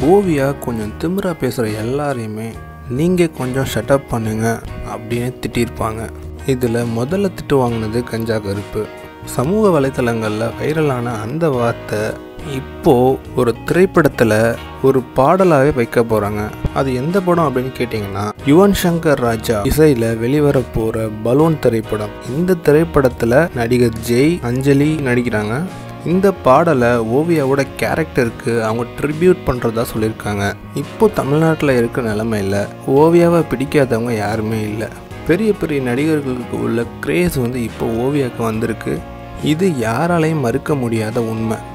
ஓவியா கொஞ்சம் திமிரா பேசுகிற எல்லாரையுமே நீங்கள் கொஞ்சம் ஷட்டப் பண்ணுங்க அப்படின்னு திட்டியிருப்பாங்க இதில் முதல்ல திட்டு வாங்கினது கஞ்சா கருப்பு சமூக வலைத்தளங்களில் வைரலான அந்த வார்த்தை இப்போது ஒரு திரைப்படத்தில் ஒரு பாடலாகவே வைக்க போகிறாங்க அது எந்த படம் அப்படின்னு கேட்டிங்கன்னா யுவன் சங்கர் ராஜா இசையில் வெளிவர போகிற பலூன் திரைப்படம் இந்த திரைப்படத்தில் நடிகர் ஜெய் அஞ்சலி நடிக்கிறாங்க இந்த பாடலை ஓவியாவோட கேரக்டருக்கு அவங்க ட்ரிபியூட் பண்ணுறதா சொல்லியிருக்காங்க இப்போ தமிழ்நாட்டில் இருக்க நிலமையில் ஓவியாவை பிடிக்காதவங்க யாருமே இல்லை பெரிய பெரிய நடிகர்களுக்கு உள்ள கிரேஸ் வந்து இப்போ ஓவியாவுக்கு வந்திருக்கு இது யாராலையும் மறுக்க முடியாத உண்மை